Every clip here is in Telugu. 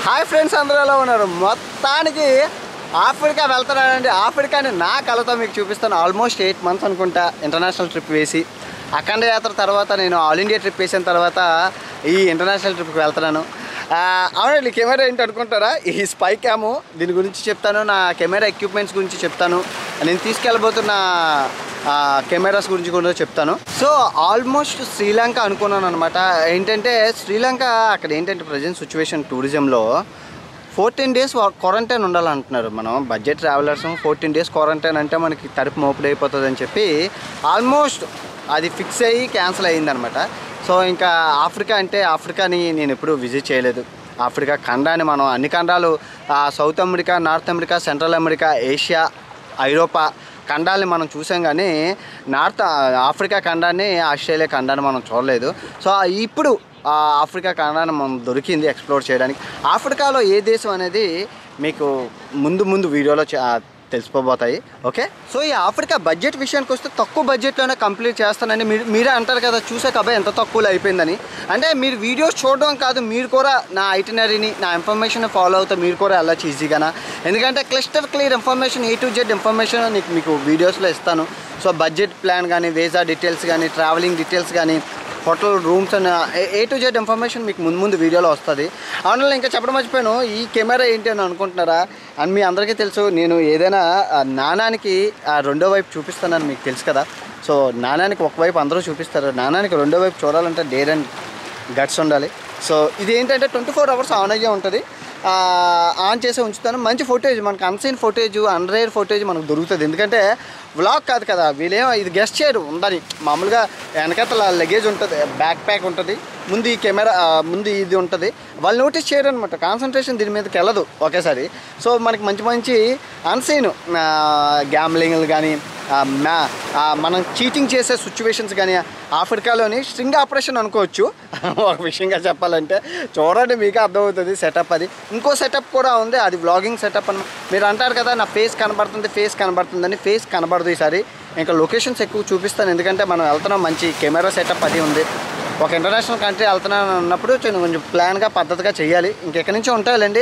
హాయ్ ఫ్రెండ్స్ అందరూ ఎలా ఉన్నారు మొత్తానికి ఆఫ్రికా వెళ్తున్నానండి ఆఫ్రికాని నా కళతో మీకు చూపిస్తాను ఆల్మోస్ట్ ఎయిట్ మంత్స్ అనుకుంటా ఇంటర్నేషనల్ ట్రిప్ వేసి అఖండ యాత్ర తర్వాత నేను ఆల్ ఇండియా ట్రిప్ వేసిన తర్వాత ఈ ఇంటర్నేషనల్ ట్రిప్కి వెళ్తున్నాను ఆ, అవునండి కెమెరా ఏంటి అనుకుంటారా ఈ స్పై క్యాము దీని గురించి చెప్తాను నా కెమెరా ఎక్విప్మెంట్స్ గురించి చెప్తాను నేను తీసుకెళ్ళబోతున్న ఆ, కెమెరాస్ గురించి కూడా చెప్తాను సో ఆల్మోస్ట్ శ్రీలంక అనుకున్నాను అనమాట ఏంటంటే శ్రీలంక అక్కడ ఏంటంటే present situation టూరిజంలో fourteen days quarantine ఉండాలంటున్నారు మనం budget travellers fourteen days quarantine అంటే మనకి తలుపు మోపుడు అయిపోతుంది అని చెప్పి ఆల్మోస్ట్ అది ఫిక్స్ అయ్యి క్యాన్సిల్ అయ్యిందనమాట సో ఇంకా ఆఫ్రికా అంటే ఆఫ్రికాని నేను ఎప్పుడూ విజిట్ చేయలేదు ఆఫ్రికా ఖండాన్ని మనం అన్ని ఖండాలు ఆ, south America north America central America Asia ఐరోపా ఖండాల్ని మనం చూసాం కానీ నార్త్ ఆఫ్రికా ఖండాన్ని ఆస్ట్రేలియా ఖండాన్ని మనం చూడలేదు సో ఇప్పుడు ఆ ఆఫ్రికా ఖండాన్ని మనం దొరికింది ఎక్స్ప్లోర్ చేయడానికి ఆఫ్రికాలో ఏ దేశం అనేది మీకు ముందు ముందు వీడియోలో చ- ఆ, తెలిసిపోబోతాయి ఓకే సో ఈ ఆఫ్రికా బడ్జెట్ విషయానికి వస్తే తక్కువ బడ్జెట్లోనే కంప్లీట్ చేస్తానని మీరు మీరే అంటారు కదా చూసే అబ్బాయి ఎంత తక్కువలో అయిపోయిందని అంటే మీరు వీడియోస్ చూడడం కాదు మీరు కూడా నా ఐటినరీని నా ఇన్ఫర్మేషన్ ఫాలో అవుతా మీరు కూడా వెళ్ళచ్చు ఈజీగానా ఎందుకంటే క్లిస్టర్ clear information A to Z information నీకు మీకు వీడియోస్లో ఇస్తాను సో బడ్జెట్ ప్లాన్ కానీ వీసా డీటెయిల్స్ కానీ ట్రావెలింగ్ డీటెయిల్స్ కానీ హోటల్ రూమ్స్ అని ఏ టు జెడ్ ఇన్ఫర్మేషన్ మీకు ముందు ముందు వీడియోలో వస్తుంది అందులో ఇంకా చెప్పడం మర్చిపోయాను ఈ కెమెరా ఏంటి అని అనుకుంటున్నారా అండ్ మీ అందరికీ తెలుసు నేను ఏదైనా ఆ, నాణానికి ఆ రెండో వైపు చూపిస్తానని మీకు తెలుసు కదా సో నాణానికి ఒకవైపు అందరూ చూపిస్తారు నాణానికి రెండో వైపు చూడాలంటే డేర్ అండ్ గట్స్ ఉండాలి సో ఇది ఏంటంటే ట్వంటీ ఫోర్ అవర్స్ ఆన్ అయ్యే ఉంటుంది ఆ, ఆన్ చేసి ఉంచుతాను మంచి ఫోటేజ్ మనకు అన్సైన్ ఫోటేజ్ అన్రేర్ ఫోటేజ్ మనకు దొరుకుతుంది ఎందుకంటే వ్లాగ్ కాదు కదా వీళ్ళేమో ఇది గెస్ట్ చేయరు ఉందని మామూలుగా వెనకతల లగేజ్ ఉంటుంది బ్యాక్ ప్యాక్ ఉంటుంది ముందు ఈ కెమెరా ఆ, ముందు ఇది ఉంటుంది వాళ్ళు నోటీస్ చేయరు అనమాట కాన్సన్ట్రేషన్ దీని మీదకి వెళ్ళదు ఒకేసారి సో మనకి మంచి మంచి అన్సైన్ గ్యామ్లింగ్లు కానీ మ్యా ఆ, మనం చీటింగ్ చేసే సిచ్యువేషన్స్ కానీ ఆఫ్రికాలోని స్ట్రింగ్ ఆపరేషన్ అనుకోవచ్చు ఒక విషయంగా చెప్పాలంటే చూడండి మీకు అర్థమవుతుంది సెటప్ అది ఇంకో సెటప్ కూడా ఉంది అది వ్లాగింగ్ సెటప్ అని మీరు అంటారు కదా నా ఫేస్ కనబడుతుంది ఫేస్ కనబడుతుందని ఫేస్ కనబడదు ఈసారి ఇంకా లొకేషన్స్ ఎక్కువ చూపిస్తాను ఎందుకంటే మనం వెళ్తున్నాం మంచి కెమెరా సెటప్ అది ఉంది ఒక ఇంటర్నేషనల్ కంట్రీ వెళ్తున్నాను అన్నప్పుడు కొంచెం కొంచెం ప్లాన్గా పద్ధతిగా చేయాలి ఇంకెక్కడి నుంచి ఉంటాయండి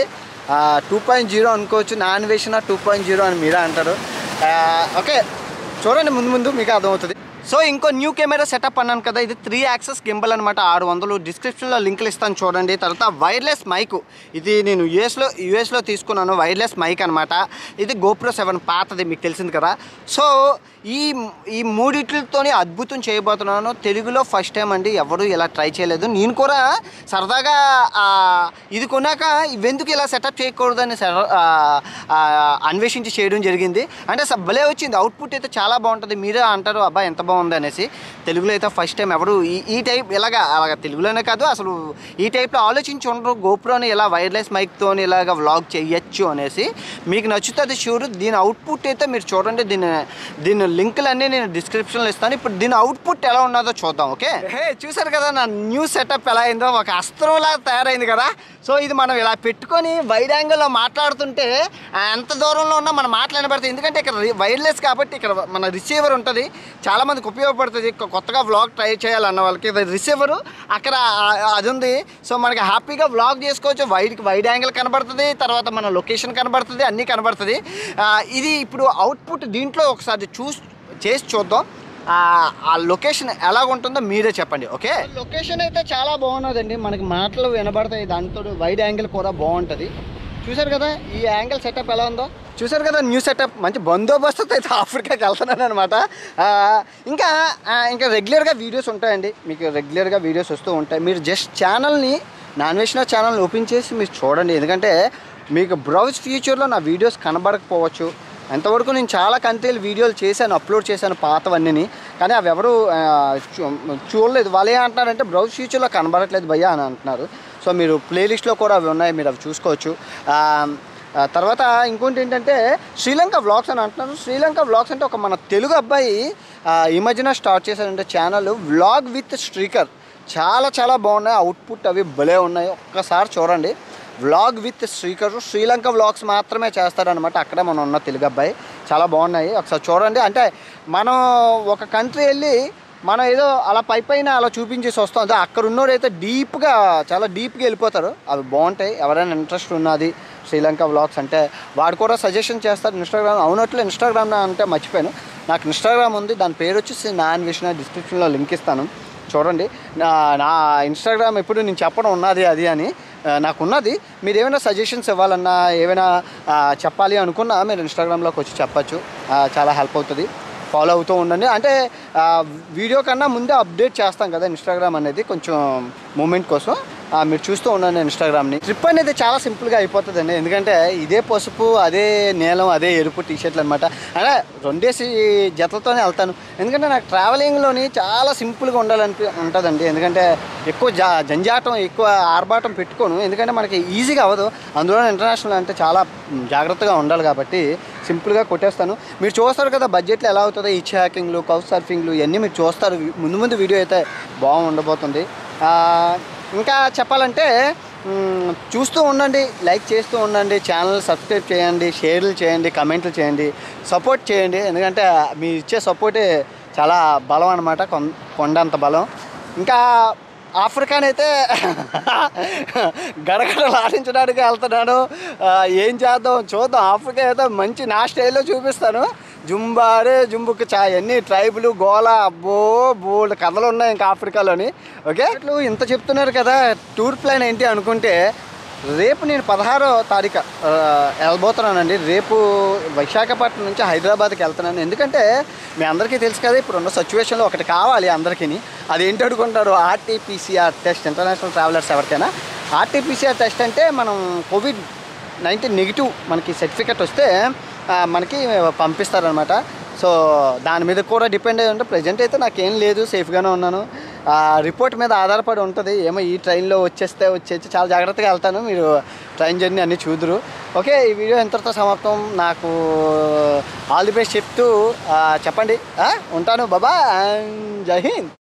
టూ పాయింట్ జీరో అనుకోవచ్చు నాన్ వేసిన టూ పాయింట్ జీరో అని మీరే అంటారు ఆ, ఓకే చూడండి ముందు ముందు మీకు అర్థమవుతుంది సో ఇంకో న్యూ కెమెరా సెటప్ అన్నాను కదా ఇది త్రీ యాక్సెస్ గింబల్ అనమాట ఆరు వందలు డిస్క్రిప్షన్లో లింకులు ఇస్తాను చూడండి తర్వాత వైర్లెస్ మైక్ ఇది నేను యూఎస్లో యూఎస్లో తీసుకున్నాను వైర్లెస్ మైక్ అనమాట ఇది గోప్రో సెవెన్ పాతది మీకు తెలిసింది కదా సో ఈ ఈ మూడిట్లతోని అద్భుతం చేయబోతున్నాను తెలుగులో ఫస్ట్ టైం అండి ఎవరు ఇలా ట్రై చేయలేదు నేను కూడా సరదాగా ఆ, ఇది కొన్నాక ఇవెందుకు ఇలా సెటప్ చేయకూడదని సర- ఆ, ఆ, అన్వేషించి చేయడం జరిగింది అంటే స- భలే వచ్చింది అవుట్పుట్ అయితే చాలా బాగుంటుంది మీరే అంటారు అబ్బా ఎంత బాగుంది అనేసి తెలుగులో అయితే ఫస్ట్ టైం ఎవరు ఈ ఈ టైప్ ఇలాగా అలాగ తెలుగులోనే కాదు అసలు ఈ టైప్లో ఆలోచించి ఉండరు గోప్రోని ఇలా వైర్లెస్ మైక్తో ఇలాగ వ్లాగ్ చేయొచ్చు అనేసి మీకు నచ్చుతుంది షూర్ దీని అవుట్పుట్ అయితే మీరు చూడండి దీని దీని లింకులు అన్నీ నేను డిస్క్రిప్షన్లో ఇస్తాను ఇప్పుడు దీని అవుట్పుట్ ఎలా ఉన్నదో చూద్దాం ఓకే హే చూసారు కదా నా న్యూ సెటప్ ఎలా అయిందో ఒక అస్త్రంలా తయారైంది కదా సో ఇది మనం ఇలా పెట్టుకొని వైడ్ యాంగిల్లో మాట్లాడుతుంటే ఆ, ఎంత దూరంలో ఉన్నా మనం మాట్లాడబడుతుంది ఎందుకంటే ఇక్కడ వైర్లెస్ కాబట్టి ఇక్కడ మన రిసీవర్ ఉంటుంది చాలా మందికి ఉపయోగపడుతుంది కొ- కొత్తగా వ్లాగ్ ట్రై చేయాలన్న వాళ్ళకి రిసీవర్ అక్కడ ఆ- అది ఉంది సో మనకి హ్యాపీగా వ్లాగ్ చేసుకోవచ్చు వైడ్ వైడ్ యాంగిల్ కనబడుతుంది తర్వాత మన లొకేషన్ కనబడుతుంది అన్నీ కనబడుతుంది ఆ, ఇది ఇప్పుడు అవుట్పుట్ దీంట్లో ఒకసారి చూసి చేసి చూద్దాం ఆ ఆ లొకేషన్ ఎలా ఉంటుందో మీరే చెప్పండి ఓకే లొకేషన్ అయితే చాలా బాగున్నదండి మనకి మాటలు వినబడతాయి దాంతో వైడ్ యాంగిల్ కూడా బాగుంటుంది చూసారు కదా ఈ యాంగిల్ సెటప్ ఎలా ఉందో చూసారు కదా న్యూ సెటప్ మంచి బందోబస్తుతో అయితే ఆఫ్రికాకి వెళ్తున్నాను అనమాట ఇంకా ఆ, ఇంకా రెగ్యులర్గా వీడియోస్ ఉంటాయండి మీకు రెగ్యులర్గా వీడియోస్ వస్తూ ఉంటాయి మీరు జస్ట్ ఛానల్ని నాన్ వెజ్ ఛానల్ని ఓపెన్ చేసి మీరు చూడండి ఎందుకంటే మీకు బ్రౌజ్ ఫ్యూచర్లో నా వీడియోస్ కనబడకపోవచ్చు ఎంతవరకు నేను చాలా కంట్రీలు వీడియోలు చేశాను అప్లోడ్ చేశాను పాతవన్నీ కానీ అవి ఎవరు ఆ, చూ- చూడలేదు వాళ్ళు ఏం అంటున్నారంటే బ్రౌజ్ ఫ్యూచర్లో కనబడట్లేదు భయ్యా అని అంటున్నారు సో మీరు ప్లేలిస్ట్లో కూడా అవి ఉన్నాయి మీరు అవి చూసుకోవచ్చు ఆ, ఆ తర్వాత ఇంకోటి ఏంటంటే శ్రీలంక వ్లాగ్స్ అని అంటున్నారు శ్రీలంక వ్లాగ్స్ అంటే ఒక మన తెలుగు అబ్బాయి ఆ, ఈ మధ్యన స్టార్ట్ చేశారంటే ఛానల్ వ్లాగ్ విత్ స్ట్రీకర్ చాలా చాలా బాగున్నాయి అవుట్పుట్ అవి భలే ఉన్నాయి ఒక్కసారి చూడండి vlog with Srikar Sri Lanka vlogs మాత్రమే చేస్తారనమాట అక్కడే మనం ఉన్న తెలుగు అబ్బాయి చాలా బాగున్నాయి ఒకసారి చూడండి అంటే మనం ఒక కంట్రీ వెళ్ళి మనం ఏదో అలా పై పైన అలా చూపించేసి వస్తాం అదే అక్కడ ఉన్నోడు అయితే డీప్గా చాలా డీప్గా వెళ్ళిపోతారు అవి బాగుంటాయి ఎవరైనా ఇంట్రెస్ట్ ఉన్నది శ్రీలంక వ్లాగ్స్ అంటే వాడు కూడా సజెషన్ చేస్తారు ఇన్స్టాగ్రామ్ అవునట్లు ఇన్స్టాగ్రామ్ అంటే మర్చిపోయాను నాకు ఇన్స్టాగ్రామ్ ఉంది దాని పేరు వచ్చేసి నాన్ విష్ణు డిస్క్రిప్షన్లో లింక్ ఇస్తాను చూడండి నా నా ఇన్స్టాగ్రామ్ ఎప్పుడు నేను చెప్పడం ఉన్నది అది అని ఆ, నాకు ఉన్నది మీరు ఏమైనా సజెషన్స్ ఇవ్వాలన్నా ఏమైనా ఆ, చెప్పాలి అనుకున్నా మీరు ఇన్స్టాగ్రామ్లోకి వచ్చి చెప్పచ్చు ఆ, చాలా హెల్ప్ అవుతుంది ఫాలో అవుతూ ఉండండి అంటే ఆ, వీడియో కన్నా ముందే అప్డేట్ చేస్తాం కదా ఇన్స్టాగ్రామ్ అనేది కొంచెం మూమెంట్ కోసం ఆ, మీరు చూస్తూ ఉండండి ఇన్స్టాగ్రామ్ని ట్రిప్ అనేది చాలా సింపుల్గా అయిపోతుందండి ఎందుకంటే ఇదే పసుపు అదే నీలం అదే ఎరుపు టీ షర్ట్లు అనమాట అంటే రెండేసి జతలతోనే వెళ్తాను ఎందుకంటే నాకు ట్రావెలింగ్లోని చాలా సింపుల్గా ఉండాలనిపి ఉంటుందండి ఎందుకంటే ఎక్కువ జా జంజాటం ఎక్కువ ఆర్భాటం పెట్టుకోను ఎందుకంటే మనకి ఈజీగా అవ్వదు అందులో ఇంటర్నేషనల్ అంటే చాలా మ్, జాగ్రత్తగా ఉండాలి కాబట్టి సింపుల్గా కొట్టేస్తాను మీరు చూస్తారు కదా బడ్జెట్లో ఎలా అవుతుందో ఈ హ్యాకింగ్లు కౌచ్ సర్ఫింగ్లు ఇవన్నీ మీరు చూస్తారు ముందు ముందు వీడియో అయితే బాగుండబోతుంది ఆ, ఇంకా చెప్పాలంటే మ్, చూస్తూ ఉండండి లైక్ చేస్తూ ఉండండి ఛానల్ సబ్స్క్రైబ్ చేయండి షేర్లు చేయండి కమెంట్లు చేయండి సపోర్ట్ చేయండి ఎందుకంటే మీ ఇచ్చే సపోర్టే చాలా బలం అనమాట కొండంత బలం ఇంకా ఆఫ్రికానైతే గడగడలాడించడానికి వెళ్తున్నాను ఆ, ఏం చేద్దాం చూద్దాం ఆఫ్రికా అయితే మంచి నా స్టైల్లో చూపిస్తాను జుంబారే జుంబుకి చాయ్ అన్ని ట్రైబులు గోల అబ్బో బోల్డ్ కథలు ఉన్నాయి ఇంకా ఆఫ్రికాలోని ఓకే ఇట్లు ఇంత చెప్తున్నారు కదా టూర్ ప్లాన్ ఏంటి అనుకుంటే రేపు నేను పదహారో తారీఖు ఆ, వెళ్ళబోతున్నానండి రేపు విశాఖపట్నం నుంచి హైదరాబాద్కి వెళ్తున్నాను ఎందుకంటే మీ అందరికీ తెలుసు కదా ఇప్పుడు ఉన్న సిచ్యువేషన్లో ఒకటి కావాలి అందరికీ అది ఏంటి అనుకుంటారు ఆర్టీపీసీఆర్ టెస్ట్ ఇంటర్నేషనల్ ట్రావెలర్స్ ఎవరికైనా ఆర్టీపీసీఆర్ టెస్ట్ అంటే మనం కోవిడ్ నైన్టీన్ నెగిటివ్ మనకి సర్టిఫికెట్ వస్తే ఆ, మనకి పంపిస్తారనమాట సో దాని మీద కూడా డిపెండ్ అయి ఉంటే ప్రజెంట్ అయితే నాకేం లేదు సేఫ్గానే ఉన్నాను ఆ రిపోర్ట్ మీద ఆధారపడి ఉంటుంది ఏమో ఈ ట్రైన్లో వచ్చేస్తే వచ్చేసి చాలా జాగ్రత్తగా వెళ్తాను మీరు ట్రైన్ జర్నీ అన్నీ చూదురు ఓకే ఈ వీడియో ఇంతటితో సమాప్తం నాకు ఆల్ ది బెస్ట్ చెప్తూ ఆ, చెప్పండి ఆ, ఉంటాను బాబా జై హింద్